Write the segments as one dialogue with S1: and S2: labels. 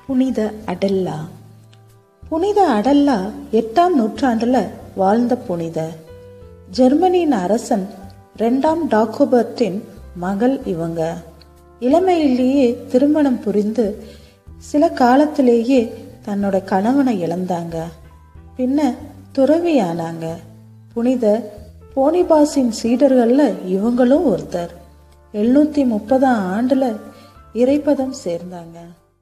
S1: புனித அடல்லா புனித அடல்லா எட்டாம் நூற்றாண்டுல வாழ்ந்த புனித ஜெர்மனியின் அரசன் ரெண்டாம் டாகோபர்ட்டின் மகள் இவங்க இளமையிலேயே திருமணம் புரிந்து சில காலத்திலேயே தன்னோட கணவனை இழந்தாங்க பின்ன துறவியானாங்க புனித போனிபாஸின் சீடர்கள்ல இவங்களும் ஒருத்தர் எழுநூத்தி முப்பதாம் ஆண்டுல இறைப்பதம் சேர்ந்தாங்க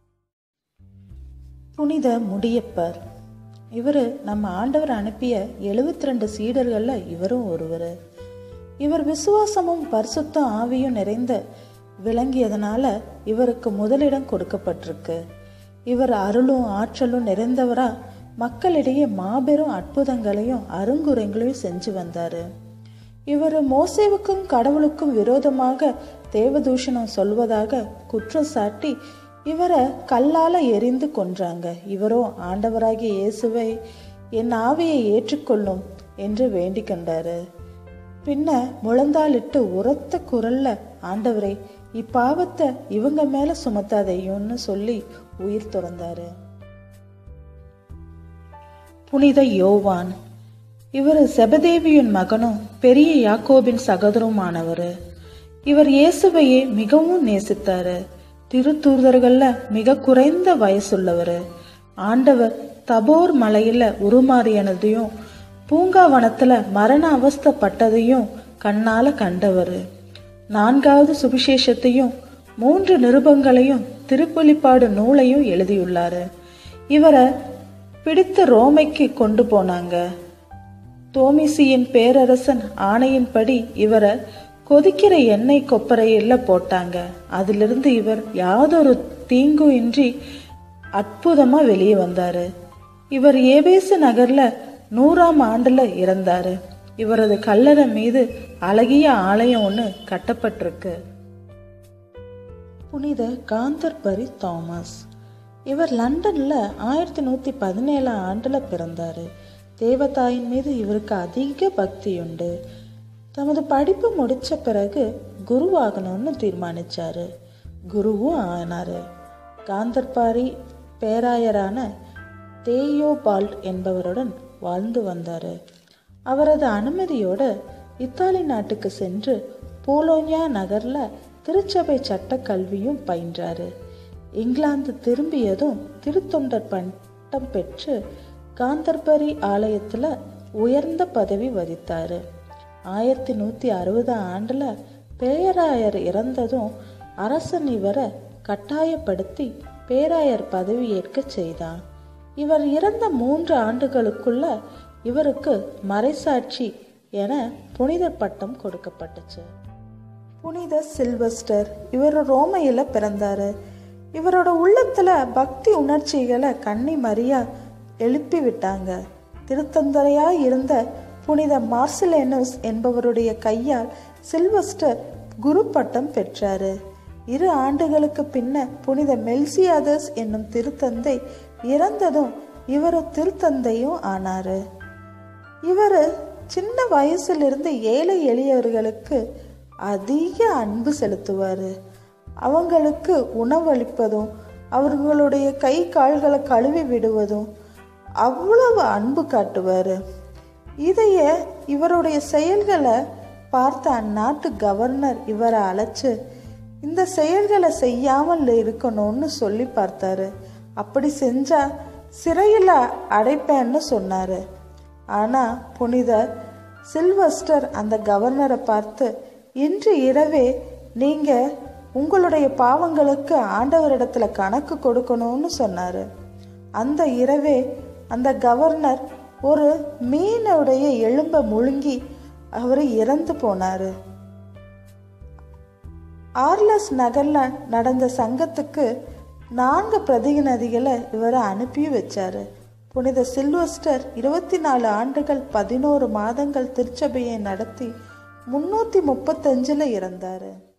S1: புனித முடியப்பர் இவர் நம்ம ஆண்டவர் அனுப்பிய எழுபத்தி ரெண்டு சீடர்கள்ல இவரும் ஒருவர் இவர் விசுவாசமும் பரிசுத்த ஆவியும் நிறைந்த விளங்கியதனால இவருக்கு முதலிடம் கொடுக்கப்பட்டிருக்கு இவர் அருளும் ஆற்றலும் நிறைந்தவரா மக்களிடையே மாபெரும் அற்புதங்களையும் அருங்குறைகளையும் செஞ்சு வந்தாரு இவர் மோசேவுக்கும் கடவுளுக்கும் விரோதமாக தேவதூஷணம் சொல்வதாக குற்றம் சாட்டி இவரை கல்லால எரிந்து கொன்றாங்க இவரோ ஆண்டவராகிய இயேசுவை என் ஆவியை ஏற்றுக்கொள்ளும் என்று வேண்டிக் கொண்டாரு பின்ன முழந்தாளிட்டு உரத்த குரல்ல ஆண்டவரே இப்பாவத்தை இவங்க மேல சுமத்தாதையும்னு சொல்லி உயிர் துறந்தாரு புனித யோவான் இவர் செபதேவியின் மகனும் பெரிய யாக்கோபின் சகோதரமானவர் இவர் இயேசுவையே மிகவும் நேசித்தாரு திருத்தூதர்கள்ல மிக குறைந்த வயசுள்ளவர் ஆண்டவர் தபோர் மலையில உருமாறியனதையும் பூங்காவனத்துல மரண அவஸ்தப்பட்டதையும் கண்ணால கண்டவர் நான்காவது சுவிசேஷத்தையும் மூன்று நிருபங்களையும் திருப்பொலிப்பாடு நூலையும் எழுதியுள்ளாரு இவரை பிடித்து ரோமைக்கு கொண்டு போனாங்க தோமிசியின் பேரரசன் ஆணையின்படி இவரை கொதிக்கிற எண்ணெய் கொப்பரையில போட்டாங்க அதிலிருந்து இவர் யாதொரு தீங்கும் இன்றி அற்புதமா வெளியே வந்தாரு இவர் ஏபேசு நகர்ல நூறாம் ஆண்டுல இறந்தாரு இவரது கல்லறை மீது அழகிய ஆலயம் ஒன்று கட்டப்பட்டிருக்கு புனித காந்தர்பரி தாமஸ் இவர் லண்டன்ல ஆயிரத்தி நூத்தி பதினேழாம் ஆண்டுல பிறந்தாரு தேவதாயின் மீது இவருக்கு அதிக பக்தி உண்டு தமது படிப்பு முடிச்ச பிறகு குருவாகணும்னு தீர்மானிச்சாரு குருவும் ஆனாரு காந்தர்பாரி பேராயரான தேயோபால்ட் என்பவருடன் வாழ்ந்து வந்தாரு அவரது அனுமதியோட இத்தாலி நாட்டுக்கு சென்று போலோனியா நகர்ல திருச்சபை சட்ட கல்வியும் பயின்றாரு இங்கிலாந்து திரும்பியதும் திருத்தொண்டர் பட்டம் பெற்று காந்தர்பரி ஆலயத்துல உயர்ந்த பதவி வகித்தாரு ஆயிரத்தி நூத்தி அறுபதாம் ஆண்டுல பேராயர் இறந்ததும் அரசன் இவரை கட்டாயப்படுத்தி பேராயர் பதவி ஏற்க செய்தான் இவர் இறந்த மூன்று ஆண்டுகளுக்குள்ள இவருக்கு மறைசாட்சி என புனித பட்டம் கொடுக்கப்பட்டுச்சு புனித சில்வஸ்டர் இவர் ரோமையில பிறந்தாரு இவரோட உள்ளத்துல பக்தி உணர்ச்சிகளை கன்னி மரியா எழுப்பி விட்டாங்க திருத்தந்தரையா இருந்த புனித மார்சிலேனஸ் என்பவருடைய கையால் சில்வஸ்டர் குரு பட்டம் பெற்றாரு இரு ஆண்டுகளுக்கு பின்ன புனித மெல்சியாதஸ் என்னும் திருத்தந்தை இறந்ததும் இவர் திருத்தந்தையும் ஆனாரு இவர் சின்ன வயசுலிருந்து ஏழை எளியவர்களுக்கு அதிக அன்பு செலுத்துவார் அவங்களுக்கு உணவளிப்பதும் அவர்களுடைய கை கால்களை கழுவி விடுவதும் அவ்வளவு அன்பு காட்டுவார் இதைய இவருடைய செயல்களை பார்த்த அந்நாட்டு கவர்னர் இவரை அழைச்சு இந்த செயல்களை செய்யாமல் இருக்கணும்னு சொல்லி பார்த்தாரு அப்படி செஞ்சா சிறையில் அடைப்பேன்னு சொன்னாரு ஆனா புனித சில்வஸ்டர் அந்த கவர்னரை பார்த்து இன்று இரவே நீங்க உங்களுடைய பாவங்களுக்கு ஆண்டவரிடத்துல கணக்கு கொடுக்கணும்னு சொன்னாரு அந்த இரவே அந்த கவர்னர் ஒரு மீனுடைய எலும்பை முழுங்கி அவர் இறந்து போனாரு ஆர்லஸ் நகர்ல நடந்த சங்கத்துக்கு நான்கு பிரதிநிதிகளை இவரை அனுப்பி வச்சாரு புனித சில்வஸ்டர் இருபத்தி நாலு ஆண்டுகள் பதினோரு மாதங்கள் திருச்சபையை நடத்தி முன்னூத்தி முப்பத்தஞ்சுல இறந்தாரு